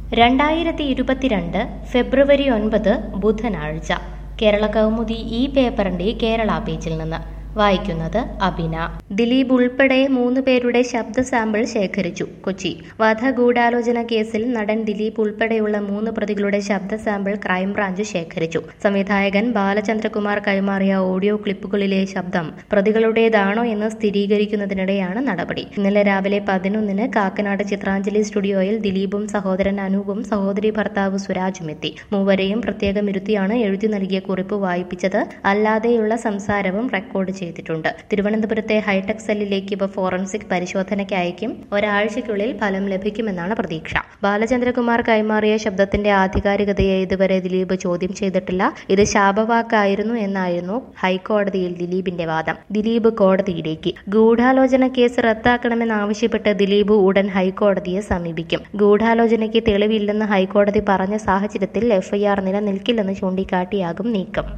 രണ്ടായിരത്തി ഇരുപത്തിരണ്ട് ഫെബ്രുവരി ഒൻപത് ബുധനാഴ്ച കേരള കൗമുദി ഈ പേപ്പറിന്റെ കേരള പേജിൽ നിന്ന് വായിക്കുന്നത് അബിന ദിലീപ് ഉൾപ്പെടെ മൂന്ന് പേരുടെ ശബ്ദ സാമ്പിൾ ശേഖരിച്ചു കൊച്ചി വധഗൂഢാലോചന കേസിൽ നടൻ ദിലീപ് ഉൾപ്പെടെയുള്ള മൂന്ന് പ്രതികളുടെ ശബ്ദ സാമ്പിൾ ക്രൈംബ്രാഞ്ച് ശേഖരിച്ചു സംവിധായകൻ ബാലചന്ദ്രകുമാർ കൈമാറിയ ഓഡിയോ ക്ലിപ്പുകളിലെ ശബ്ദം പ്രതികളുടേതാണോ എന്ന് സ്ഥിരീകരിക്കുന്നതിനിടെയാണ് നടപടി ഇന്നലെ രാവിലെ പതിനൊന്നിന് കാക്കനാട് ചിത്രാഞ്ജലി സ്റ്റുഡിയോയിൽ ദിലീപും സഹോദരൻ അനൂപും സഹോദരി ഭർത്താവ് സുരാജും എത്തി മൂവരെയും പ്രത്യേകം ഇരുത്തിയാണ് എഴുതി നൽകിയ കുറിപ്പ് വായിപ്പിച്ചത് അല്ലാതെയുള്ള സംസാരവും റെക്കോർഡ് ചെയ്തിട്ടുണ്ട് തിരുവനന്തപുരത്തെ ഹൈടെക് സെല്ലിലേക്ക് ഇവ ഫോറൻസിക് പരിശോധനയ്ക്ക് അയക്കും ഒരാഴ്ചയ്ക്കുള്ളിൽ ഫലം ലഭിക്കുമെന്നാണ് പ്രതീക്ഷ ബാലചന്ദ്രകുമാർ കൈമാറിയ ശബ്ദത്തിന്റെ ആധികാരികതയെ ഇതുവരെ ദിലീപ് ചോദ്യം ചെയ്തിട്ടില്ല ഇത് ശാപവാക്കായിരുന്നു എന്നായിരുന്നു ഹൈക്കോടതിയിൽ ദിലീപിന്റെ വാദം ദിലീപ് കോടതിയിലേക്ക് ഗൂഢാലോചന കേസ് റദ്ദാക്കണമെന്നാവശ്യപ്പെട്ട് ദിലീപ് ഉടൻ ഹൈക്കോടതിയെ സമീപിക്കും ഗൂഢാലോചനയ്ക്ക് തെളിവില്ലെന്ന് ഹൈക്കോടതി പറഞ്ഞ സാഹചര്യത്തിൽ എഫ്ഐആർ നിലനിൽക്കില്ലെന്ന് ചൂണ്ടിക്കാട്ടിയാകും നീക്കം